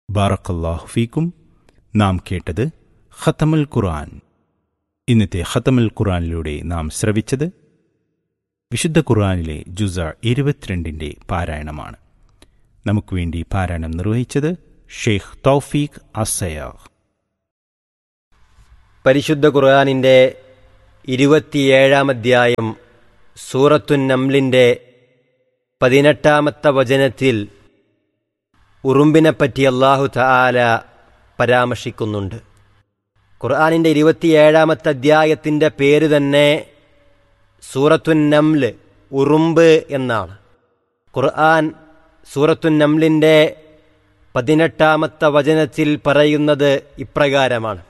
ബാറക്കല്ലാഹു ഫീക്കും നാം കേട്ടത് ഖത്തമുൽ ഖുർആൻ ഇന്നത്തെ ഖത്തമുൽ ഖുർആനിലൂടെ നാം ശ്രവിച്ചത് വിശുദ്ധ ഖുർആനിലെ ജുസ ഇരുപത്തിരണ്ടിൻ്റെ പാരായണമാണ് നമുക്ക് വേണ്ടി പാരായണം നിർവഹിച്ചത് ഷെയ്ഖ് തൗഫീഖ് അസയാഹ് പരിശുദ്ധ ഖുർആാനിൻ്റെ ഇരുപത്തിയേഴാം അധ്യായം സൂറത്തുൻ നംലിൻ്റെ പതിനെട്ടാമത്തെ വചനത്തിൽ ഉറുമ്പിനെപ്പറ്റി അള്ളാഹു തആല പരാമർശിക്കുന്നുണ്ട് ഖുർആാനിൻ്റെ ഇരുപത്തിയേഴാമത്തെ അധ്യായത്തിൻ്റെ പേര് തന്നെ സൂറത്തുൻ നംല് ഉറുമ്പ് എന്നാണ് ഖുർആൻ സൂറത്തുൻ നംലിൻ്റെ പതിനെട്ടാമത്തെ വചനത്തിൽ പറയുന്നത് ഇപ്രകാരമാണ്